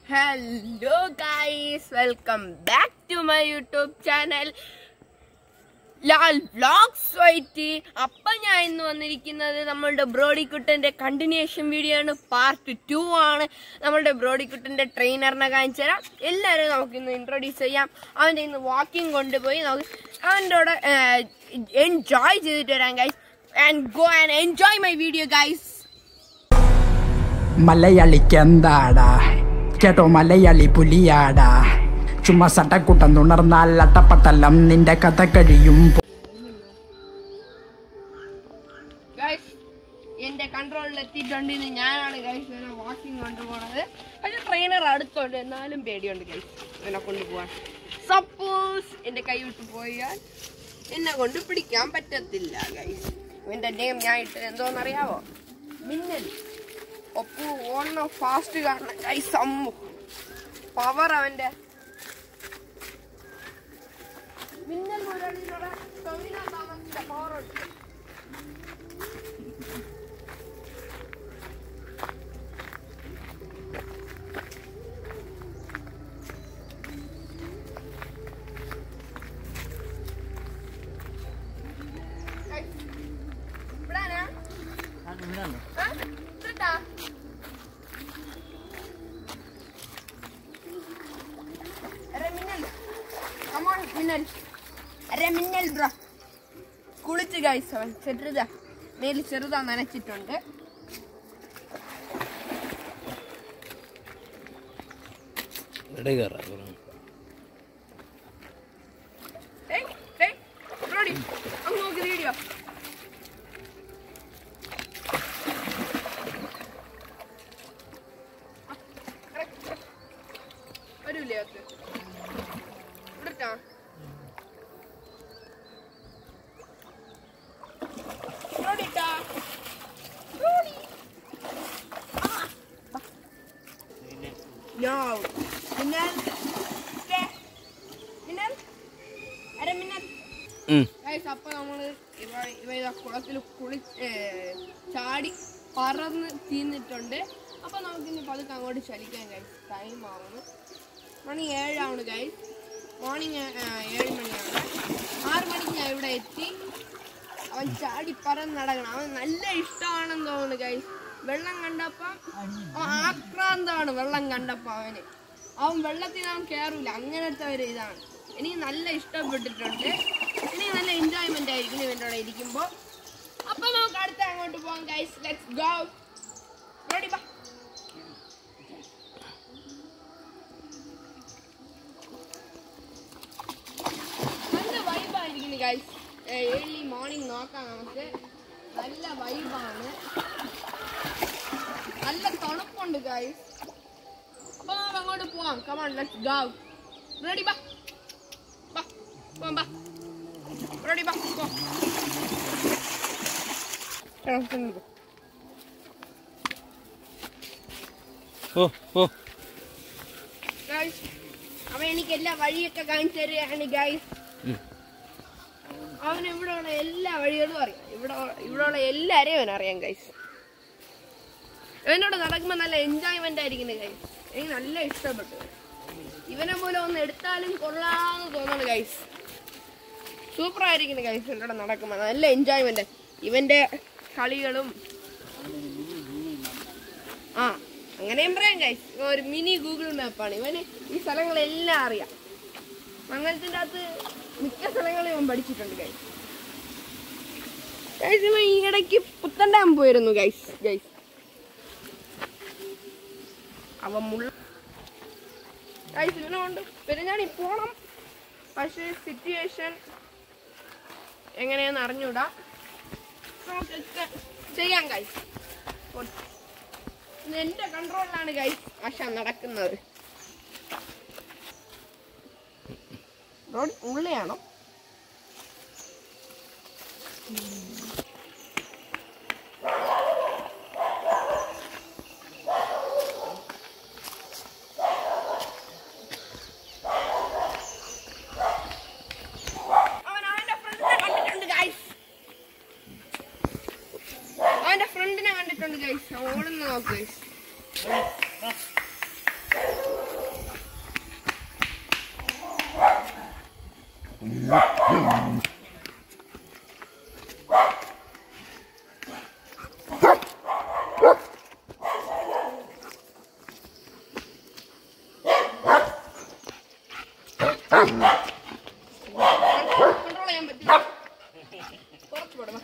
Hello guys welcome back to my YouTube channel Lal vlogs വൈറ്റി അപ്പൊ ഞാൻ ഇന്ന് വന്നിരിക്കുന്നത് നമ്മളുടെ ബ്രോഡിക്കുട്ടന്റെ കണ്ടിന്യൂഷൻ വീഡിയോ ആണ് പാർട്ട് ടു ആണ് നമ്മളുടെ ബ്രോഡിക്കുട്ടന്റെ ട്രെയിനറിനെ കാണിച്ചു തരാം എല്ലാവരും നമുക്ക് ഇന്ന് ഇൻട്രൊഡ്യൂസ് ചെയ്യാം അവൻ്റെ ഇന്ന് വാക്കിംഗ് കൊണ്ടുപോയി നമുക്ക് അവൻ്റെ കൂടെ എൻജോയ് ചെയ്തിട്ട് വരാം guys and go and enjoy my video guys മലയാളിക്ക് എന്താടാ കേട്ടോ മലയാളി പുലിയാടാ ചുമ്മാ സട്ടക്കുട്ടം തുണർന്നാൽ അട്ടപ്പട്ടലം നിന്റെ കഥ കഴിയും ഗൈസ് എന്റെ കൺട്രോളിൽ എത്തിയിട്ടുണ്ട് ഇന്ന് ഞാനാണ് ഗൈസ് ഇവനെ വാക്കിംഗ് കൊണ്ടുപോണത് പക്ഷെ ട്രെയിനർ അടുത്തുണ്ട് എന്നാലും പേടിയുണ്ട് ഗൈസ് ഇവനെ കൊണ്ടുപോകാൻ സപ്പോസ് എന്റെ കൈ വിട്ട് പോയാൽ എന്നെ കൊണ്ട് പിടിക്കാൻ പറ്റത്തില്ല ഗൈസ് ഇവന്റെ നെയിം ഞാൻ ഇട്ട് എന്തോന്നറിയാവോ മിന്നൽ ഒപ്പു ഓണ ഫാസ്റ്റ് കാരണം ഗൈസ് അമ്മു പവർ അവന്റെ മിന്നൽ മുരളിയുടെ ടൊവിനോ തോമസിന്റെ പവർ ഉണ്ട് ഇവിടാനാ? ആ? ഇവിടാ? അരെ മിന്നൽ. Come on, മിന്നൽ. അരെ മിന്നൽ ബ്രോ കുളിച്ച് ഗൈസ് അവൻ ചെറുതാ മേല് ചെറുതാ നനച്ചിട്ടുണ്ട് ഏയ്, ഏയ്, ബ്രോഡി, അങ്ങ് നോക്ക് വീഡിയോ വരൂലേ അത് ഇവിടുത്താ ബ്രോഡിട്ടാ ബ്രോഡി No. മിന്നൽ കേ? മിന്നൽ അരെ മിന്നൽ ഗൈസ് അപ്പൊ നമ്മള് ഇവ ഇവ ഇതാ കുളത്തിൽ കുളി ഏ, ചാടി പറന്ന് തീർന്നിട്ടുണ്ട് അപ്പൊ നമുക്കിനി പതുക്കെ അങ്ങോട്ട് ചലിക്കാൻ ഗൈസ് ടൈം ആവുന്നു മണി ഏഴാണ് ഗൈസ് മോർണിംഗ് ഏഴ് മണിയാണ് ആറ് മണിക്ക് ഞാൻ ഇവിടെ എത്തി അവൻ ചാടി പറന്ന് നടക്കണം അവൻ നല്ല ഇഷ്ടമാണെന്ന് തോന്നുന്നു ഗൈസ് വെള്ളം കണ്ടപ്പം അവൻ ആക്രാന്താണ് വെള്ളം കണ്ടപ്പോ അവന് അവൻ വെള്ളത്തിൽ അവൻ കയറൂല അങ്ങനത്തെ ഒരു ഇതാണ് എനിക്ക് നല്ല ഇഷ്ടപ്പെട്ടിട്ടുണ്ട് എനിക്ക് നല്ല എൻജോയ്മെന്റ് ആയിരിക്കും ഇവൻ്റെ കൂടെ ഇരിക്കുമ്പോൾ അപ്പൊ നമുക്ക് അടുത്ത അങ്ങോട്ട് പോകാം ഗൈസ് ലെറ്റ്സ് ഗോ റെഡി ബാ നല്ല വൈബായിരിക്കുന്നു ഗൈസ് ഏർലി മോർണിംഗ് നോക്കാം നമുക്ക് നല്ല വൈബാണ് നല്ല തണുപ്പുണ്ട് ഗൈസ് അപ്പൊ നമുക്ക് അങ്ങോട്ട് പോവാം കമാൺ ലെറ്റ്സ് ഗോ റെഡി ബാ ബാ പോവാം ബാ റെഡി ബാ പോ എടാ, ചെന്ന് പോ. ഓ ഓ ഗൈസ് അവൻ എനിക്ക് എല്ലാ വഴിയൊക്കെ കാണിച്ചു തരികയാണ് ഗൈസ് അവൻ ഇവിടെയുള്ള എല്ലാ വഴികളും അറിയാം ഇവിടെ ഇവിടെയുള്ള എല്ലാരെയും അവൻ അറിയാം ഗൈസ് ഇവനോട് നടക്കുമ്പോൾ നല്ല എൻജോയ്മെന്റ് ആയിരിക്കുന്നത് ഗൈസ് എനിക്ക് നല്ല ഇഷ്ടപ്പെട്ടു ഇവനെ പോലെ ഒന്ന് എടുത്താലും കൊള്ളാന്ന് തോന്നുന്നു ഗൈസ് സൂപ്പർ ആയിരിക്കുന്നു ഗൈസ് എന്നോട് നടക്കുമ്പോൾ നല്ല എൻജോയ്മെന്റ് ഇവന്റെ കളികളും ആ അങ്ങനെയും പറയാം ഗൈസ് ഒരു മിനി ഗൂഗിൾ മാപ്പാണ് ഇവന് ഈ സ്ഥലങ്ങളെല്ലാം അറിയാം മംഗലത്തിന്റെ അകത്ത് മിക്ക സ്ഥലങ്ങളും ഇവൻ പഠിച്ചിട്ടുണ്ട് ഗൈസ് ഗൈസ് ഇവൻ ഈ ഇടയ്ക്ക് പുത്തൻ ഡാം പോയിരുന്നു ഗൈസ് ഗൈസ് അവൻ മുള്ള ഗൈസ് ഇവനുകൊണ്ട് പെരുഞ്ഞാണി പോണം പക്ഷേ സിറ്റുവേഷൻ എങ്ങനെയാന്ന് അറിഞ്ഞൂടാ നമുക്കൊക്കെ ചെയ്യാം ഗൈസ് ഇത് എന്റെ കൺട്രോളിലാണ് ഗൈസ് ആശ നടക്കുന്നത് റോഡ് ഉള്ളിയാണോ അവൻ അവന്റെ ഫ്രണ്ടിനെ കണ്ടിട്ടുണ്ട് ഗൈസ് അവന്റെ ഫ്രണ്ടിനെ കണ്ടിട്ടുണ്ട് ഗൈസ് ഓടുന്ന നോക്ക് ഗൈസ് കൺട്രോൾ ചെയ്യാൻ പറ്റില്ല കുറച്ച് പോടും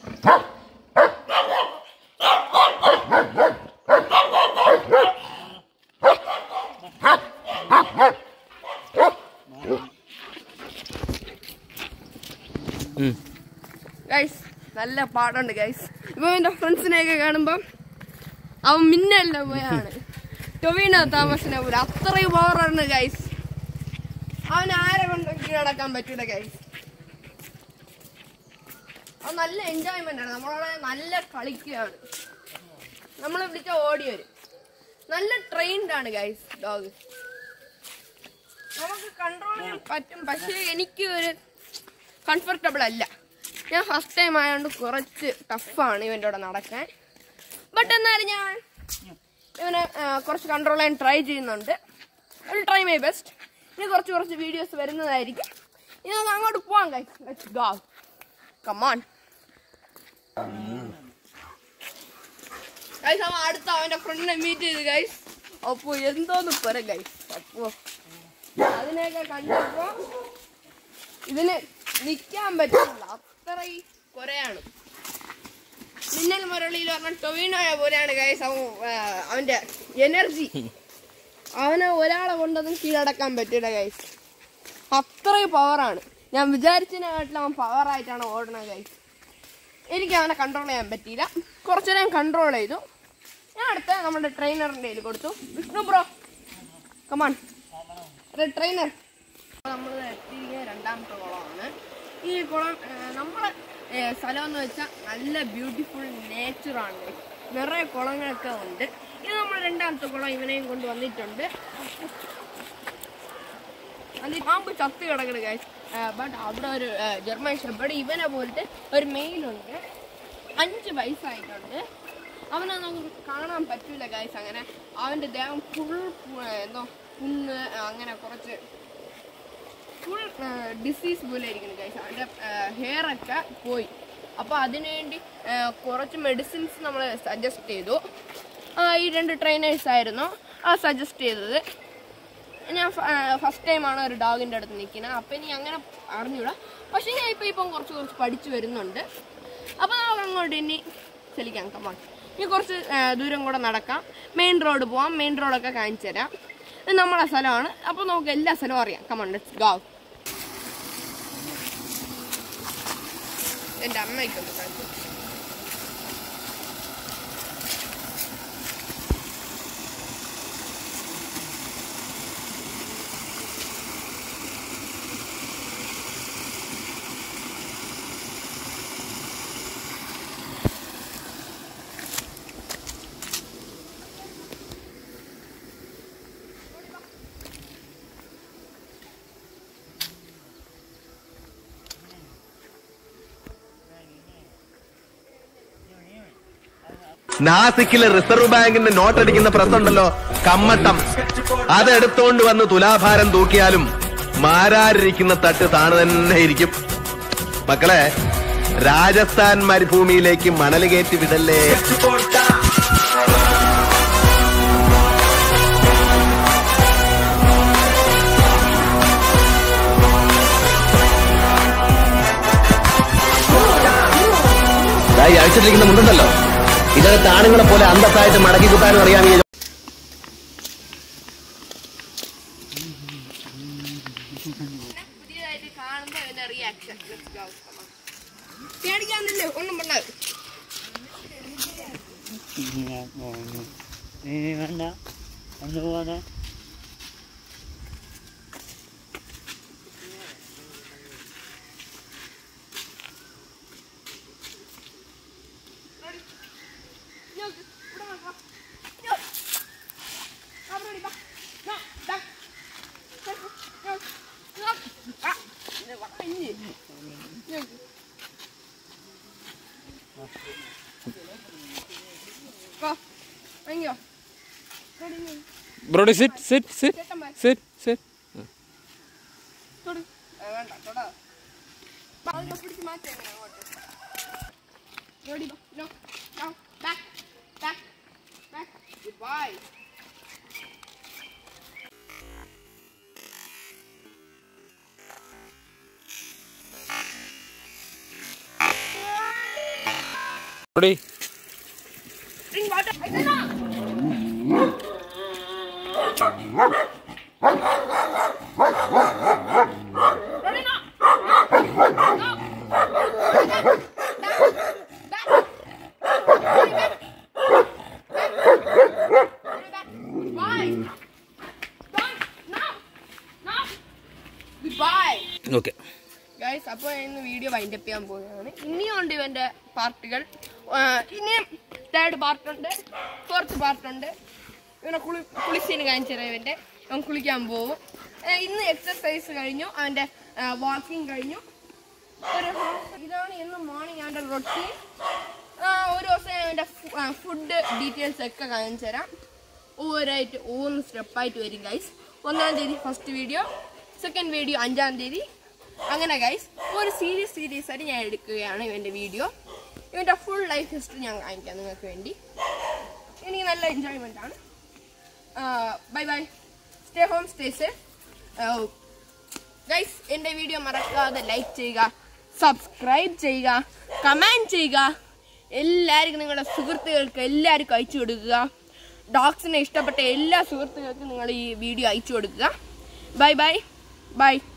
ഉം. ഗൈസ് നല്ല പാടുണ്ട് ഗൈസ് ഇപ്പൊ എന്റെ ഫ്രണ്ട്സിനെയൊക്കെ കാണുമ്പം അവൻ മിന്നല്ല പോയാണ് ടൊവിനോ താമസിനെ പോലെ അത്രയും പവറാണ് ഗൈസ് അവൻ ആരെ കൊണ്ട് കീഴടക്കാൻ പറ്റൂല ഗൈസ് അവൻ നല്ല എൻജോയ്മെന്റ് ആണ് നമ്മളവിടെ നല്ല കളിക്കുകയാണ് നമ്മൾ വിളിച്ച ഓടി വരും നല്ല ട്രെയിൻഡ് ആണ് ഗൈസ് ഡോഗ് നമുക്ക് കൺട്രോൾ ചെയ്യാൻ പറ്റും പക്ഷേ എനിക്ക് ഒരു കംഫർട്ടബിൾ അല്ല ഞാൻ ഫസ്റ്റ് ടൈം ആയതുകൊണ്ട് കുറച്ച് ടഫാണ് ഇവൻ്റെ കൂടെ നടക്കാൻ ബട്ട് എന്നാലും ഞാൻ ഇവനെ ആ, കുറച്ച് കൺട്രോൾ ചെയ്യാൻ ട്രൈ ചെയ്യുന്നുണ്ട് ഒരു ട്രൈ മൈ ബെസ്റ്റ് ഇനി കുറച്ച് കുറച്ച് വീഡിയോസ് വരുന്നതായിരിക്കും ഇനി നമുക്ക് അങ്ങോട്ട് പോവാം guys let's go come on guys അവൻ അടുത്ത അവൻ്റെ ഫ്രണ്ടിനെ മീറ്റ് ചെയ്ത് ഗൈസ് അപ്പോൾ എന്തോന്ന് പറ ഗൈസ് അപ്പോൾ അതിനെയൊക്കെ കണ്ടപ്പോ ഇതിന് നിൽക്കാൻ പറ്റില്ല അത്രയും കുറയാണ് മിന്നൽ മുരളിയിൽ പറഞ്ഞ ടൊവിനോയെ പോലെയാണ് ഗൈസ് അവൻ ആ, അവന്റെ എനർജി അവനെ ഒരാളെ കൊണ്ടൊന്നും കീഴടക്കാൻ പറ്റില്ല ഗൈസ് അത്രയും പവറാണ് ഞാൻ വിചാരിച്ചതിനെക്കാട്ടിലും അവൻ പവറായിട്ടാണ് ഓടണത് ഗൈസ് എനിക്ക് അവനെ കൺട്രോൾ ചെയ്യാൻ പറ്റിയില്ല കുറച്ചു നേരം കൺട്രോൾ ചെയ്തു ഞാൻ അടുത്ത നമ്മുടെ ട്രെയിനറിൻ്റെ കയ്യിൽ കൊടുത്തു വിഷ്ണു ബ്രോ കമാൺ ട്രെയിനർ നമ്മൾ എത്തിയിരിക്കുന്ന രണ്ടാമത്തെ കുളമാണ് ഈ കുളം നമ്മളെ സ്ഥലം എന്ന് വെച്ചാൽ നല്ല ബ്യൂട്ടിഫുൾ നേച്ചറാണ് നിറയെ കുളങ്ങളൊക്കെ ഉണ്ട് ഇത് നമ്മൾ രണ്ടാമത്തെ കുളം ഇവനെയും കൊണ്ട് വന്നിട്ടുണ്ട് അത് ഈ പാമ്പ് ചത്ത് കിടക്കണ് ഗൈസ് ബട്ട് അവിടെ ഒരു ആ, ജർമ്മൻ ഷെപ്പേഡ് ഇവനെ പോലത്തെ ഒരു മെയിലുണ്ട് അഞ്ച് വയസ്സായിട്ടുണ്ട് അവനെ നമുക്ക് കാണാൻ പറ്റൂല ഗൈസ് അങ്ങനെ അവൻ്റെ ദേഹം ഫുൾ എന്തോ പുണ്ണ് അങ്ങനെ കുറച്ച് ഫുൾ ഡിസീസ് പോലെ ഇരിക്കുന്നു ഗൈസ് അവൻ്റെ ഹെയർ ഒക്കെ പോയി അപ്പോൾ അതിനുവേണ്ടി ആ, കുറച്ച് മെഡിസിൻസ് നമ്മൾ സജസ്റ്റ് ചെയ്തു ആ, ഈ രണ്ട് ട്രെയിനേഴ്സ് ആയിരുന്നു ആ സജസ്റ്റ് ചെയ്തത് ഞാൻ ഫസ്റ്റ് ടൈമാണ് ഒരു ഡോഗിൻ്റെ അടുത്ത് നിൽക്കുന്നത് അപ്പം ഇനി അങ്ങനെ അറിഞ്ഞൂടാ പക്ഷേ ഞാൻ ഇപ്പോൾ ഇപ്പം കുറച്ച് കുറച്ച് പഠിച്ചു വരുന്നുണ്ട് അപ്പോൾ നമുക്ക് അങ്ങോട്ട് ഇനി ചലിക്കാം കമാൺ ഇനി കുറച്ച് ആ, ദൂരം കൂടെ നടക്കാം മെയിൻ റോഡ് പോവാം മെയിൻ റോഡൊക്കെ കാണിച്ചു തരാം ഇത് നമ്മളെ സ്ഥലമാണ് അപ്പോൾ നമുക്ക് എല്ലാ സ്ഥലവും അറിയാം കമാൺ ലെറ്റ്സ് ഗോ എൻ്റെ അമ്മയ്ക്കൊന്ന് കാണിച്ചു നാസിക്കിലെ റിസർവ് ബാങ്കിന്റെ നോട്ടടിക്കുന്ന പ്രസ് ഉണ്ടല്ലോ കമ്മട്ടം അതെടുത്തോണ്ട് വന്ന് തുലാഭാരം തൂക്കിയാലും മാരാരിരിക്കുന്ന തട്ട് താണ് തന്നെ ഇരിക്കും മക്കളെ രാജസ്ഥാൻ മരുഭൂമിയിലേക്ക് മണൽ കയറ്റി വിടല്ലേ ദാ ഈ അഴിച്ചിട്ടിരിക്കുന്ന മുണ്ടുണ്ടല്ലോ ഇതിനകത്ത് ആണുങ്ങളെ പോലെ അന്തസ്സായിട്ട് മടക്കി കൂട്ടാനും അറിയാം ഈ പുതിയതായിട്ട് കാണുമ്പോൾ അവൻ്റെ റിയാക്ഷൻ പേടിക്കാന്നില്ലേ ഒന്നും പണ്ടാവും നീ വേണ്ട ഒന്ന് പോവാതെ അയ്യോ Brodie sit sit sit sit sit വേണ്ട വേണ്ട തൊടാ ബാഗ് പിടിച്ച് മാറ്റി അങ്ങനെ അങ്ങോട്ട് Ready, go. No, no, back, back, back. Goodbye. Ready Drink water. I cannot. Ready now. No. Back, back. Ready, back. Back. Ready, back. Goodbye. Don't. No. No. Goodbye. Okay guys അപ്പോൾ ഇന്ന് video wind up ചെയ്യാൻ പോവുകയാണ് ഇനിയും ഉണ്ട് ഇവൻ്റെ പാർട്ടുകൾ ഇനിയും third പാർട്ടുണ്ട് fourth പാർട്ടുണ്ട് ഇവനെ കുളി കുളിച്ചതിന് കാണിച്ചു തരാം ഇവൻ്റെ അവൻ കുളിക്കാൻ പോകും ഏഹ് ഇന്ന് എക്സസൈസ് കഴിഞ്ഞു അവൻ്റെ വാക്കിംഗ് കഴിഞ്ഞു ഒരു ഇതാണ് ഇന്ന് മോർണിംഗ് അവൻ്റെ റൊട്ടീൻ ഒരു ദിവസം അവൻ്റെ ഫുഡ് ഡീറ്റെയിൽസ് ഒക്കെ കാണിച്ചു തരാം ഓരോയിട്ട് ഓരോ സ്റ്റെപ്പായിട്ട് വരും ഗൈസ് ഒന്നാം തീയതി ഫസ്റ്റ് വീഡിയോ സെക്കൻഡ് വീഡിയോ അഞ്ചാം തീയതി അങ്ങനെ ഗൈസ് ഒരു സീരീസ് സീരീസ് ആയിട്ട് ഞാൻ എടുക്കുകയാണ് ഇവൻ്റെ വീഡിയോ ഇവൻ്റെ ഫുൾ ലൈഫ് ഹിസ്റ്ററി ഞാൻ കാണിക്കാം നിങ്ങൾക്ക് വേണ്ടി എനിക്ക് നല്ല എൻജോയ്മെൻ്റ് ആണ് bye bye stay home stay safe guys എൻ്റെ വീഡിയോ മറക്കാതെ ലൈക്ക് ചെയ്യുക സബ്സ്ക്രൈബ് ചെയ്യുക കമൻറ്റ് ചെയ്യുക എല്ലാവർക്കും നിങ്ങളുടെ സുഹൃത്തുക്കൾക്ക് എല്ലാവർക്കും അയച്ചു കൊടുക്കുക ഡോഗ്സിനെ ഇഷ്ടപ്പെട്ട എല്ലാ സുഹൃത്തുക്കൾക്കും നിങ്ങൾ ഈ വീഡിയോ അയച്ചു കൊടുക്കുക ബൈ ബൈ ബൈ